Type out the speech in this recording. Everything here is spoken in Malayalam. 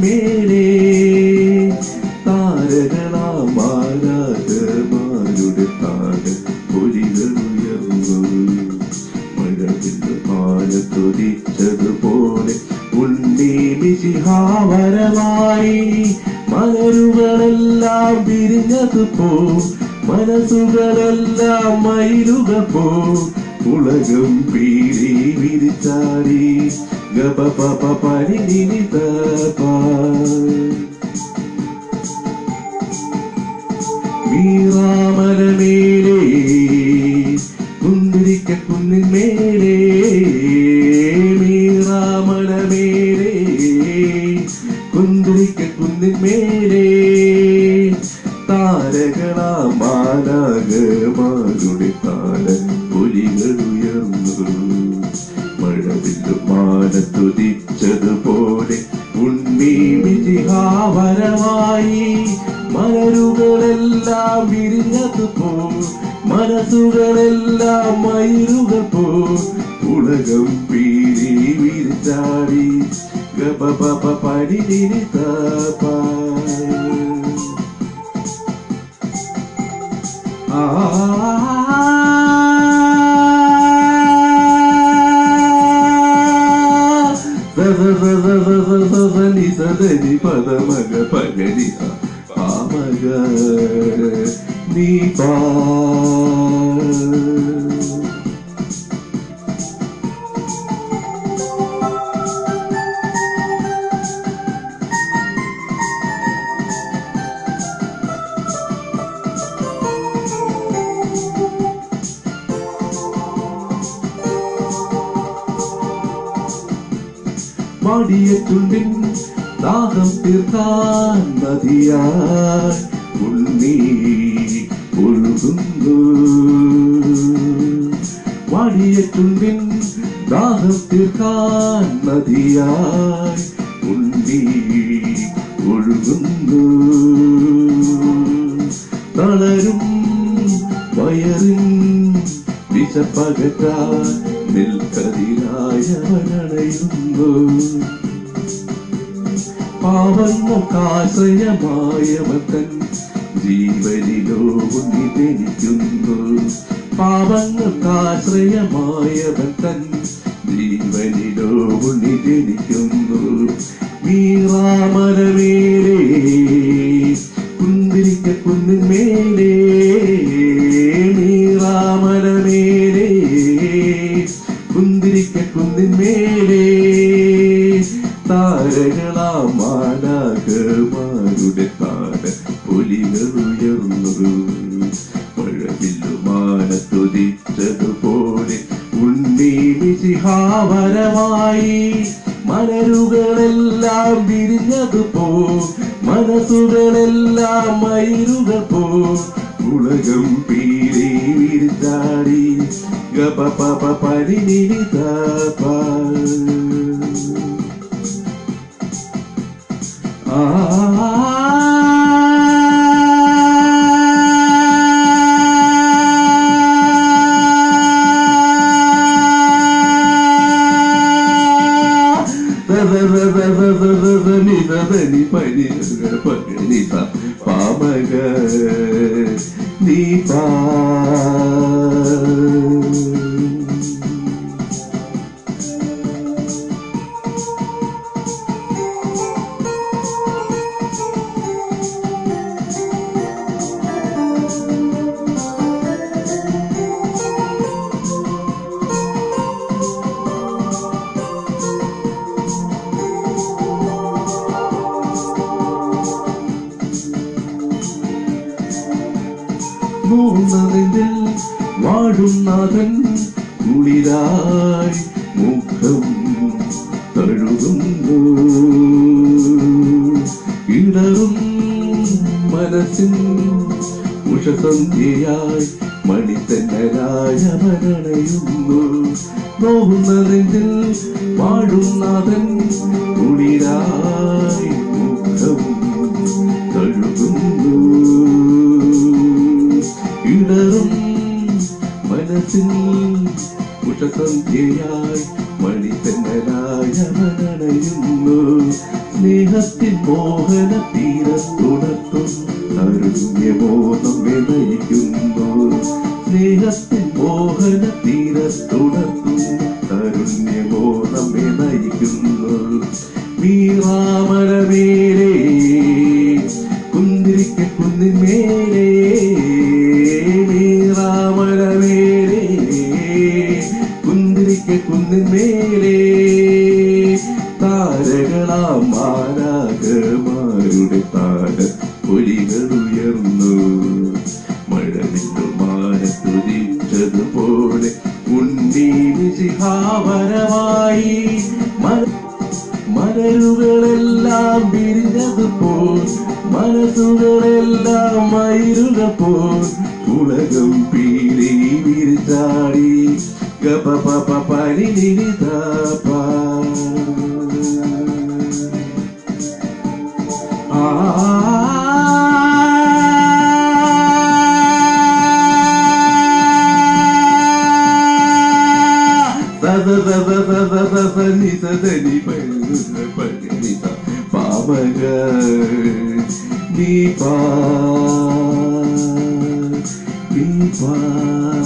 കുന്നിന്മേലെ താരകളാമാരാജമാരുടെ താര പൊലികൾ ഉയർന്നു മഴവില്ല് മാനത്തൊതിച്ചതുപോലെ ഉണ്ണി മിശിഹാവരമായി മലരുകളെല്ലാം വിരിഞ്ഞത് പോ മനസ്സുകളെല്ലാം മയിലുകൾ പോ ഉലകം പീലി വിരിച്ചാടി ഗപ പപ പനി നിനിത മീറാമലമേലേ കുന്തിരിക്ക കുന്നിന്മേലേ മീറാമലമേലേ കുന്തിരിക്ക കുന്നിന്മേലേ താരകളാ മാലാകമാരുടെ താര പുലികൾ ഉയർന്നു മഴവില്ലു മാനത്തുതിച്ചതുപോലെ ഉണ്ണി വിജിഹാവരമായി മലരുകളെല്ലാം വിരിഞ്ഞത് പോ മനസ്സുകളെല്ലാം മയിലുകൾ പോ ഉലകം പീരി വിരിച്ചാടി ഗപ പപ പടി നിരിത సదని పదమగ పగరి పామగ నీ పా മാടിയ ചുണ്ടിൻ ദാഹം തീർക്കാൻ നദിയായി ഉണ്ണി ഒഴുകുന്നു മാടിയ ചുണ്ടിൻ ദാഹം തീർക്കാൻ നദിയായി ഉണ്ണി ഒഴുകുന്നു തളരും വയറിൻ വിശപ്പകറ്റാൻ നിൽക്കതിരായവനടയുന്നു പാവങ്ങൾക്കാശ്രയമായവൻ തൻ ജീവനിലോ ഉണ്ണി ജനിക്കുന്നു പാവങ്ങൾക്കാശ്രയമായവൻ തൻ ജീവനിലോ ഉണ്ണി ജനിക്കുന്നു മീറാമലമേലേ കുന്തിരിക്ക കുന്നിന്മേലേ മീറാമലമേലേ കുന്തിരിക്ക കുന്നിന്മേലേ താരകളാമാനാകമാരുടെ താര പുലികൾ ഉയർന്നു മഴവില്ലുമാനത്തുതിച്ചതുപോലെ ഉണ്ണി വിശിഹാവരമായി മലരുകളെല്ലാം വിരിഞ്ഞതു പോ മനസ്സുകളെല്ലാം മയിലുകൾ പോ ഉലകം പീലി വിരിച്ചാടി ഗപ പപ പരി നിരിത പാമക നീ പാ മൂന്നതിൽ വാഴും നാഥൻ കുളിരായി മുഖം തഴുകുന്നു ഇടറും മനസ്സിൻ ഉഷസന്ധ്യയായി മണിത്തന്നരായ മരണയുന്നു നോവുന്നതിൽ വാഴും നാഥൻ കുളിരായി മുഖം തഴുകുന്നു ഇടറും മനസ്സിൽ ഉഷസന്ധ്യയായി മണിത്തന്നലായ മരണയുന്നു സ്നേഹ സ്നേഹത്തിൻ മോഹന തീരത്തുണർത്തും കാരുണ്യമോഹം നയിക്കുന്നു സ്നേഹത്തിൻ മോഹന തീരത്തുണർത്തും കാരുണ്യമോഹം നയിക്കുന്നു മീറാമരമേലേ കുന്തിരിക്ക കുന്നിന്മേലേ മീറാമരമേലേ കുന്തിരിക്ക കുന്നിന്മേലേ താരകളാം മാലാകമാരുടെ താര ഒലികൾ ഉയർന്നു മഴ നിന്നു മാനത്തുതിച്ചതുപോലെ ഉണ്ണി വിശിഹാവരമായി മല മലരുകളെല്ലാം വിരിഞ്ഞതുപോൽ മനസ്സുകളെല്ലാം മയിരുകൾ പോൽ ഉലകം പീലി വിരിച്ചാടി ഗപ പപ പനി നിരിതാപ പാവക നീ പാ നീ പാ